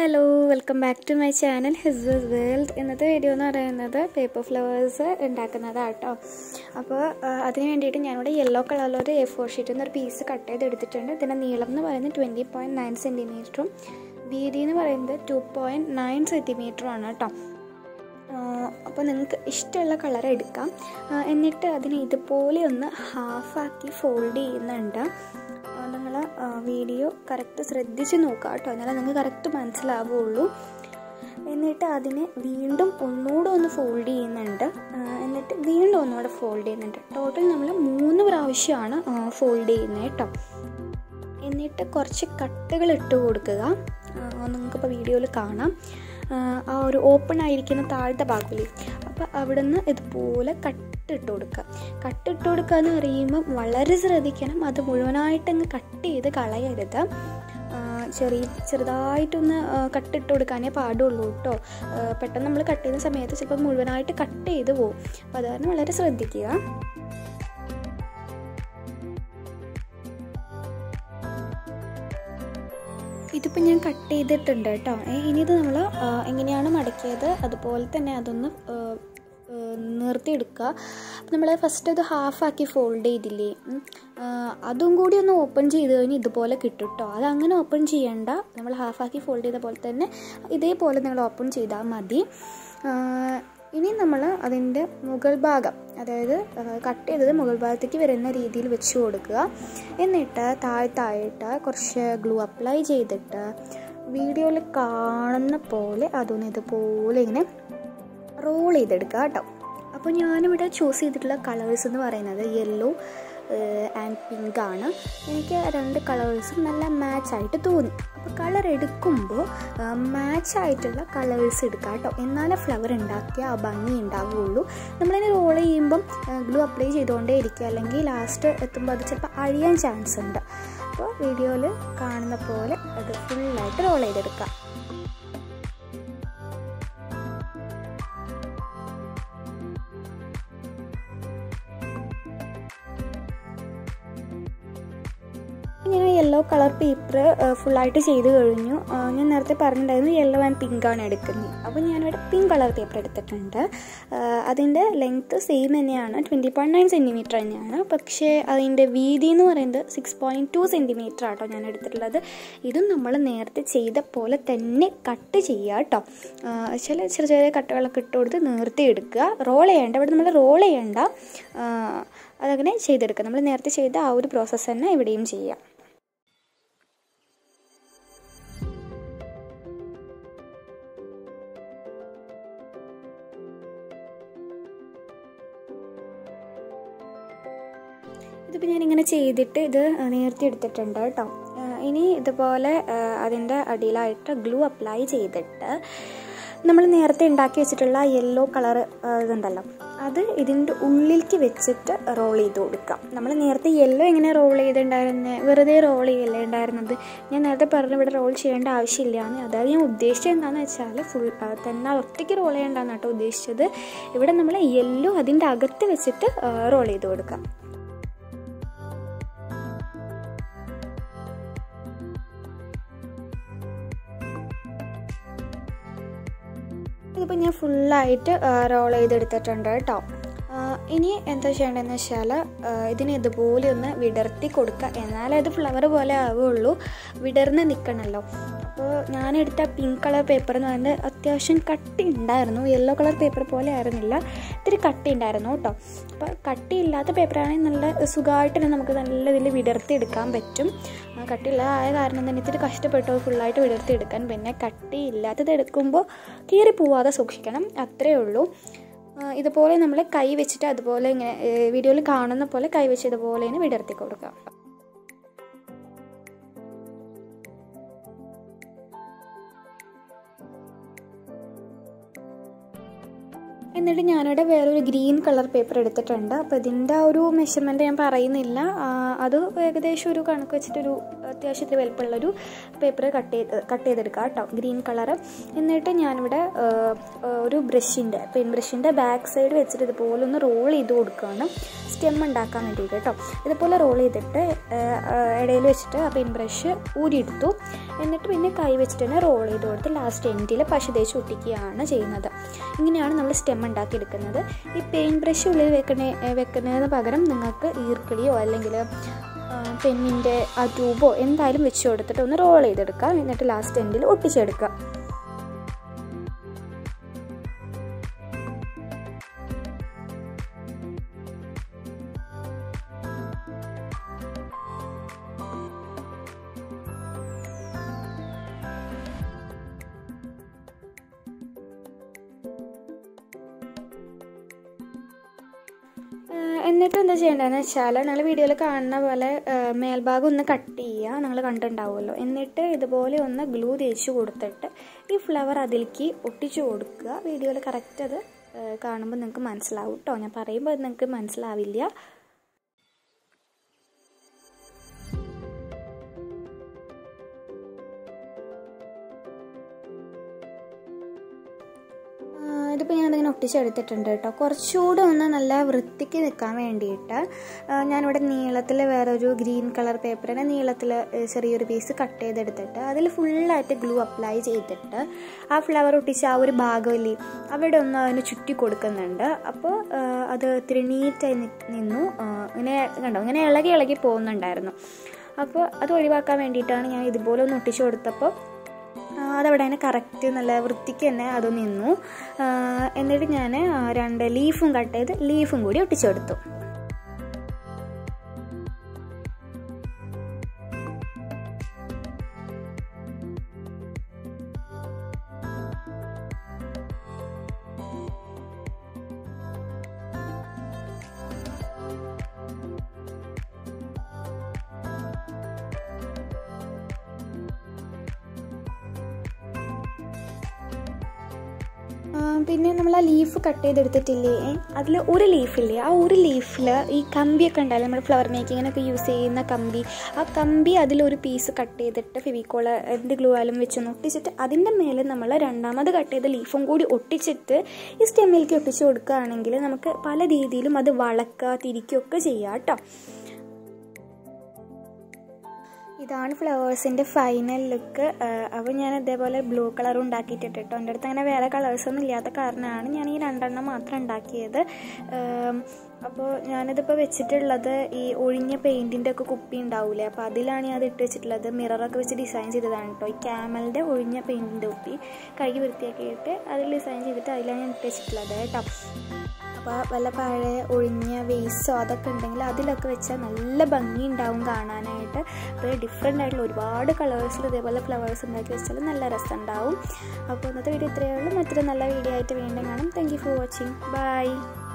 hello welcome back to my channel ഹിസ്ബസ് world ഇന്നത്തെ video എന്ന് പറയുന്നത് പേപ്പർ ഫ്ലവേഴ്സ് ഉണ്ടാക്കുന്നതാട്ടോ അപ്പോൾ അതിന് വേണ്ടിയിട്ട് ഞാനിവിടെ യെല്ലോ കളറിലൊരു എ ഫോർ ഷീറ്റിൽ നിന്ന് ഒരു പീസ് കട്ട് ചെയ്ത് എടുത്തിട്ടുണ്ട് ഇതിൻ്റെ നീളം എന്ന് പറയുന്നത് ട്വൻറ്റി പോയിൻറ്റ് നയൻ സെൻറ്റിമീറ്ററും വീതി എന്ന് പറയുന്നത് ടു പോയിൻറ്റ് നയൻ സെൻറ്റിമീറ്ററും ആണ് കേട്ടോ അപ്പോൾ നിങ്ങൾക്ക് ഇഷ്ടമുള്ള കളർ എടുക്കാം എന്നിട്ട് അതിനെ ഇതുപോലെ ഒന്ന് ഹാഫാക്കി ഫോൾഡ് ചെയ്യുന്നുണ്ട് നിങ്ങൾ വീഡിയോ കറക്റ്റ് ശ്രദ്ധിച്ച് നോക്കുക കേട്ടോ എന്നാലേ നിങ്ങൾക്ക് കറക്റ്റ് മനസ്സിലാവുള്ളൂ എന്നിട്ട് അതിനെ വീണ്ടും ഒന്നുകൂടെ ഒന്ന് ഫോൾഡ് ചെയ്യുന്നുണ്ട് എന്നിട്ട് വീണ്ടും ഒന്നുകൂടെ ഫോൾഡ് ചെയ്യുന്നുണ്ട് ടോട്ടൽ നമ്മൾ മൂന്ന് പ്രാവശ്യമാണ് ഫോൾഡ് ചെയ്യുന്നത് കേട്ടോ എന്നിട്ട് കുറച്ച് കട്ടുകൾ ഇട്ട് കൊടുക്കുക നിങ്ങൾക്കിപ്പോൾ വീഡിയോയിൽ കാണാം ആ ഒരു ഓപ്പൺ ആയിരിക്കുന്ന താഴത്തെ ഭാഗമില്ലേ അപ്പോൾ അവിടെ നിന്ന് ഇതുപോലെ കട്ടിട്ട് കൊടുക്കുക കട്ടിട്ട് കൊടുക്കുക എന്ന് പറയുമ്പോൾ വളരെ ശ്രദ്ധിക്കണം അത് മുഴുവനായിട്ടങ്ങ് കട്ട് ചെയ്ത് കളയരുത് ചെറിയ ചെറുതായിട്ടൊന്ന് കട്ടിട്ട് കൊടുക്കാനേ പാടുള്ളൂ കേട്ടോ പെട്ടെന്ന് നമ്മൾ കട്ട് ചെയ്യുന്ന സമയത്ത് ചിലപ്പോൾ മുഴുവനായിട്ട് കട്ട് ചെയ്ത് പോകും അപ്പോൾ അത് കാരണം വളരെ ശ്രദ്ധിക്കുക ഇതിപ്പോൾ ഞാൻ കട്ട് ചെയ്തിട്ടുണ്ട് കേട്ടോ ഇനി ഇത് നമ്മൾ എങ്ങനെയാണ് മടക്കിയത് അതുപോലെ തന്നെ അതൊന്ന് നിർത്തിയെടുക്കുക നമ്മൾ ഫസ്റ്റ് അത് ഹാഫാക്കി ഫോൾഡ് ചെയ്തില്ലേ അതും കൂടി ഒന്ന് ഓപ്പൺ ചെയ്ത് കഴിഞ്ഞ് ഇതുപോലെ കിട്ടും കേട്ടോ അത് അങ്ങനെ ഓപ്പൺ ചെയ്യണ്ട നമ്മൾ ഹാഫാക്കി ഫോൾഡ് ചെയ്ത പോലെ തന്നെ ഇതേപോലെ നിങ്ങൾ ഓപ്പൺ ചെയ്താൽ മതി ഇനി നമ്മൾ അതിൻ്റെ മുകൾ ഭാഗം അതായത് കട്ട് ചെയ്തത് മുകൾ ഭാഗത്തേക്ക് വരുന്ന രീതിയിൽ വെച്ച് കൊടുക്കുക എന്നിട്ട് താഴ്ത്തായിട്ട് കുറച്ച് ഗ്ലൂ അപ്ലൈ ചെയ്തിട്ട് വീഡിയോയിൽ കാണുന്ന പോലെ അതൊന്ന് ഇതുപോലെ ഇങ്ങനെ റോൾ ചെയ്തെടുക്കുക കേട്ടോ അപ്പോൾ ഞാനിവിടെ ചൂസ് ചെയ്തിട്ടുള്ള കളേഴ്സ് എന്ന് പറയുന്നത് യെല്ലോ ആൻഡ് പിങ്ക് ആണ് എനിക്ക് രണ്ട് കളേഴ്സും നല്ല മാച്ചായിട്ട് തോന്നി അപ്പോൾ കളർ എടുക്കുമ്പോൾ മാച്ചായിട്ടുള്ള കളേഴ്സ് എടുക്കുക കേട്ടോ എന്നാലേ ഫ്ലവർ ഉണ്ടാക്കിയ ആ ഭംഗി ഉണ്ടാവുകയുള്ളൂ നമ്മളിങ്ങനെ റോൾ ചെയ്യുമ്പം ഗ്ലൂ അപ്ലൈ ചെയ്തുകൊണ്ടേ ഇരിക്കുക അല്ലെങ്കിൽ ലാസ്റ്റ് എത്തുമ്പോൾ അത് ചിലപ്പോൾ അഴിയാൻ ചാൻസ് ഉണ്ട് അപ്പോൾ വീഡിയോയിൽ കാണുന്ന പോലെ അത് ഫുള്ളായിട്ട് റോൾ ചെയ്തെടുക്കാം ഞാൻ യെല്ലോ കളർ പേപ്പർ ഫുള്ളായിട്ട് ചെയ്ത് കഴിഞ്ഞു ഞാൻ നേരത്തെ പറഞ്ഞിട്ടുണ്ടായിരുന്നു യെല്ലോ ആൻഡ് പിങ്ക് ആണ് എടുക്കുന്നത് അപ്പോൾ ഞാനിവിടെ പിങ്ക് കളർ പേപ്പർ എടുത്തിട്ടുണ്ട് അതിൻ്റെ ലെങ്ത്ത് സെയിം തന്നെയാണ് ട്വൻറ്റി പോയിൻറ്റ് നയൻ സെൻറ്റിമീറ്റർ തന്നെയാണ് പക്ഷേ അതിൻ്റെ വീതി എന്ന് പറയുന്നത് സിക്സ് പോയിൻറ്റ് ടു സെൻറ്റിമീറ്റർ ആട്ടോ ഞാൻ എടുത്തിട്ടുള്ളത് ഇതും നമ്മൾ നേരത്തെ ചെയ്ത പോലെ തന്നെ കട്ട് ചെയ്യുക കേട്ടോ ചില ചെറിയ ചെറിയ കട്ടുകളൊക്കെ ഇട്ട് കൊടുത്ത് നേർത്തി എടുക്കുക റോൾ ചെയ്യേണ്ട ഇവിടെ നമ്മൾ റോൾ ചെയ്യേണ്ട അതങ്ങനെ ചെയ്തെടുക്കുക നമ്മൾ നേരത്തെ ചെയ്ത ആ ഒരു പ്രോസസ്സ് തന്നെ ഇവിടെയും ചെയ്യാം ഇതിപ്പോൾ ഞാനിങ്ങനെ ചെയ്തിട്ട് ഇത് നേർത്തി എടുത്തിട്ടുണ്ട് കേട്ടോ ഇനി ഇതുപോലെ അതിൻ്റെ അടിയിലായിട്ട് ഗ്ലൂ അപ്ലൈ ചെയ്തിട്ട് നമ്മൾ നേരത്തെ ഉണ്ടാക്കി വെച്ചിട്ടുള്ള യെല്ലോ കളർ ഇതുണ്ടല്ലോ അത് ഇതിൻ്റെ ഉള്ളിലേക്ക് വെച്ചിട്ട് റോൾ ചെയ്ത് കൊടുക്കാം നമ്മൾ നേരത്തെ യെല്ലോ എങ്ങനെ റോൾ ചെയ്തിട്ടുണ്ടായിരുന്നത് വെറുതെ റോൾ ചെയ്യല്ലേ ഉണ്ടായിരുന്നത് ഞാൻ നേരത്തെ പറഞ്ഞു ഇവിടെ റോൾ ചെയ്യേണ്ട ആവശ്യമില്ലാന്ന് അതായത് ഞാൻ ഉദ്ദേശിച്ചത് എന്താണെന്ന് വെച്ചാൽ ഫുൾ തന്നെ ഒറ്റയ്ക്ക് റോൾ ചെയ്യേണ്ടെന്ന് കേട്ടോ ഉദ്ദേശിച്ചത് ഇവിടെ നമ്മൾ യെല്ലോ അതിൻ്റെ അകത്ത് വെച്ചിട്ട് റോൾ ചെയ്ത് കൊടുക്കാം ഇതിപ്പോൾ ഞാൻ ഫുള്ളായിട്ട് റോൾ ചെയ്തെടുത്തിട്ടുണ്ട് കേട്ടോ ഇനി എന്താ ചെയ്യേണ്ടതെന്ന് വെച്ചാൽ ഇതിനെ ഇതുപോലെ ഒന്ന് വിടർത്തി കൊടുക്കുക എന്നാലേ അത് ഫ്ലവർ പോലെ ആവുകയുള്ളൂ വിടർന്ന് നിൽക്കണമല്ലോ അപ്പോൾ ഞാനെടുത്ത പിങ്ക് കളർ പേപ്പർ എന്ന് പറയുന്നത് അത്യാവശ്യം കട്ടി ഉണ്ടായിരുന്നു യെല്ലോ കളർ പേപ്പർ പോലെ ആയിരുന്നില്ല ഇത്തിരി കട്ടി ഉണ്ടായിരുന്നു കേട്ടോ അപ്പോൾ കട്ടിയില്ലാത്ത പേപ്പറാണെങ്കിൽ നല്ല സുഖമായിട്ട് തന്നെ നമുക്ക് നല്ല ഇതിൽ വിടർത്തി എടുക്കാൻ പറ്റും കട്ടിയില്ലായ കാരണം തന്നെ ഇത്തിരി കഷ്ടപ്പെട്ടു ഫുള്ളായിട്ട് വിടർത്തി എടുക്കാൻ പിന്നെ കട്ടിയില്ലാത്തത് എടുക്കുമ്പോൾ കീറി പോവാതെ സൂക്ഷിക്കണം അത്രയേ ഉള്ളൂ ഇതുപോലെ നമ്മൾ കൈ വെച്ചിട്ട് അതുപോലെ ഇങ്ങനെ വീഡിയോയിൽ കാണുന്ന പോലെ കൈ വെച്ച് ഇതുപോലെ ഇങ്ങനെ വിടർത്തി കൊടുക്കാം എന്നിട്ട് ഞാനിവിടെ വേറൊരു ഗ്രീൻ കളർ പേപ്പർ എടുത്തിട്ടുണ്ട് അപ്പോൾ ഇതിൻ്റെ ഒരു മെഷർമെൻറ്റ് ഞാൻ പറയുന്നില്ല അത് ഏകദേശം ഒരു കണക്ക് വെച്ചിട്ടൊരു അത്യാവശ്യത്തിൽ വലുപ്പമുള്ളൊരു പേപ്പർ കട്ട് ചെയ്ത് കട്ട് ചെയ്തെടുക്കുക കേട്ടോ ഗ്രീൻ കളർ എന്നിട്ട് ഞാനിവിടെ ഒരു ബ്രഷിൻ്റെ പെയിൻ ബ്രഷിൻ്റെ ബാക്ക് സൈഡ് വെച്ചിട്ട് ഇതുപോലെ ഒന്ന് റോൾ ചെയ്ത് കൊടുക്കുകയാണ് സ്റ്റെം ഉണ്ടാക്കാൻ വേണ്ടിയിട്ട് കേട്ടോ ഇതുപോലെ റോൾ ചെയ്തിട്ട് ഇടയിൽ വെച്ചിട്ട് ആ പെയിൻ ബ്രഷ് ഊരിയെടുത്തു എന്നിട്ട് പിന്നെ കൈ വെച്ചിട്ട് തന്നെ റോൾ ചെയ്ത് കൊടുത്ത് ലാസ്റ്റ് എൻഡിൽ പശ തേച്ച് ഒട്ടിക്കുകയാണ് ചെയ്യുന്നത് ഇങ്ങനെയാണ് നമ്മൾ സ്റ്റെം ഉണ്ടാക്കിയെടുക്കുന്നത് ഈ പെയിൻറ്റ് ബ്രഷ് ഉള്ളിൽ വെക്കണേ വെക്കുന്നതിന് പകരം നിങ്ങൾക്ക് ഈർക്കിളിയോ അല്ലെങ്കിൽ പെന്നിൻ്റെ ആ ട്യൂബോ എന്തായാലും വെച്ച് കൊടുത്തിട്ട് ഒന്ന് റോൾ ചെയ്തെടുക്കുക എന്നിട്ട് ലാസ്റ്റ് എൻഡിൽ ഒട്ടിച്ചെടുക്കുക എന്നിട്ട് എന്താ ചെയ്യേണ്ടതെന്ന് വെച്ചാൽ നിങ്ങൾ വീഡിയോയിൽ കാണുന്ന പോലെ മേൽഭാഗം ഒന്ന് കട്ട് ചെയ്യുക നിങ്ങൾ കണ്ടിട്ടുണ്ടാവുമല്ലോ എന്നിട്ട് ഇതുപോലെ ഒന്ന് ഗ്ലൂ തേച്ച് കൊടുത്തിട്ട് ഈ ഫ്ലവർ അതിലേക്ക് ഒട്ടിച്ചു കൊടുക്കുക വീഡിയോയിൽ കറക്റ്റ് അത് കാണുമ്പോൾ നിങ്ങൾക്ക് മനസ്സിലാവും കേട്ടോ ഞാൻ പറയുമ്പോൾ അത് നിങ്ങൾക്ക് മനസ്സിലാവില്ല ഇതിപ്പോൾ ഞാനതിങ്ങനെ ഒട്ടിച്ചെടുത്തിട്ടുണ്ട് കേട്ടോ കുറച്ചുകൂടെ ഒന്ന് നല്ല വൃത്തിക്ക് നിൽക്കാൻ വേണ്ടിയിട്ട് ഞാനിവിടെ നീളത്തിൽ വേറൊരു ഗ്രീൻ കളർ പേപ്പറിനെ നീളത്തിൽ ചെറിയൊരു പീസ് കട്ട് ചെയ്തെടുത്തിട്ട് അതിൽ ഫുള്ളായിട്ട് ഗ്ലൂ അപ്ലൈ ചെയ്തിട്ട് ആ ഫ്ലവർ ഒട്ടിച്ച ആ ഒരു ഭാഗമില്ലേ അവിടെ ഒന്ന് അതിന് ചുറ്റി കൊടുക്കുന്നുണ്ട് അപ്പോൾ അത് ഇത്തിരി നീറ്റായി നിന്നു ഇങ്ങനെ കണ്ടോ ഇങ്ങനെ ഇളകി ഇളകി പോകുന്നുണ്ടായിരുന്നു അപ്പോൾ അത് ഒഴിവാക്കാൻ വേണ്ടിയിട്ടാണ് ഞാൻ ഇതുപോലെ ഒന്ന് ഒട്ടിച്ചു കൊടുത്തപ്പോൾ അതവിടെ തന്നെ കറക്റ്റ് നല്ല വൃത്തിക്ക് തന്നെ അത് നിന്നു എന്നിട്ട് ഞാൻ രണ്ട് ലീഫും കട്ട് ചെയ്ത് ലീഫും കൂടി ഒട്ടിച്ചു കൊടുത്തു പിന്നെ നമ്മൾ ആ ലീഫ് കട്ട് ചെയ്തെടുത്തിട്ടില്ലേ അതിൽ ഒരു ലീഫില്ലേ ആ ഒരു ലീഫിൽ ഈ കമ്പിയൊക്കെ ഉണ്ടാവില്ല നമ്മൾ ഫ്ലവർ മേക്കിങ്ങിനൊക്കെ യൂസ് ചെയ്യുന്ന കമ്പി ആ കമ്പി അതിലൊരു പീസ് കട്ട് ചെയ്തിട്ട് ഫെവിക്കോള് എന്ത് ഗ്ലൂ ആയാലും വെച്ചൊന്ന് ഒട്ടിച്ചിട്ട് അതിൻ്റെ മേലെ നമ്മൾ രണ്ടാമത് കട്ട് ചെയ്ത ലീഫും കൂടി ഒട്ടിച്ചിട്ട് ഈ സ്റ്റെമ്മിലേക്ക് ഒട്ടിച്ച് കൊടുക്കുകയാണെങ്കിൽ നമുക്ക് പല രീതിയിലും അത് വളക്കുക തിരിക്കുകയൊക്കെ ചെയ്യാം കേട്ടോ ഇതാണ് ഫ്ലവേഴ്സിൻ്റെ ഫൈനൽ ലുക്ക് അപ്പോൾ ഞാൻ ഇതേപോലെ ബ്ലൂ കളർ ഉണ്ടാക്കിയിട്ടുണ്ട് കേട്ടോ എൻ്റെ അടുത്ത് അങ്ങനെ വേറെ കളേഴ്സൊന്നും ഇല്ലാത്ത കാരണമാണ് ഞാൻ ഈ രണ്ടെണ്ണം മാത്രം ഉണ്ടാക്കിയത് അപ്പോൾ ഞാനിതിപ്പോൾ വെച്ചിട്ടുള്ളത് ഈ ഒഴിഞ്ഞ പെയിൻറ്റിൻ്റെ ഒക്കെ കുപ്പി ഉണ്ടാവില്ലേ അപ്പോൾ അതിലാണ് ഞാൻ അത് ഇട്ട് വെച്ചിട്ടുള്ളത് മിററൊക്കെ വെച്ച് ഡിസൈൻ ചെയ്തതാണ് കേട്ടോ ഈ ക്യാമലിൻ്റെ ഒഴിഞ്ഞ പെയിൻറ്റിൻ്റെ കുപ്പി കഴുകി വൃത്തിയാക്കിയിട്ട് അതിൽ ഡിസൈൻ ചെയ്തിട്ട് അതിലാണ് ഞാൻ ഇട്ട് വെച്ചിട്ടുള്ളത് കേട്ടോ അപ്പോൾ വല്ല പഴയ ഒഴിഞ്ഞ വേസ്റ്റോ അതൊക്കെ ഉണ്ടെങ്കിൽ അതിലൊക്കെ വെച്ചാൽ നല്ല ഭംഗി ഉണ്ടാവും കാണാനായിട്ട് അപ്പോൾ ഡിഫറെൻ്റ് ആയിട്ടുള്ള ഒരുപാട് കളേഴ്സിൽ ഇതേപോലെ ഫ്ലവേഴ്സ് ഉണ്ടാക്കി വെച്ചാൽ നല്ല രസം ഉണ്ടാവും അപ്പോൾ ഇന്നത്തെ വീഡിയോ ഇത്രയേ ഉള്ളൂ മറ്റൊരു നല്ല വീഡിയോ ആയിട്ട് വീണ്ടും കാണാം thank you for watching by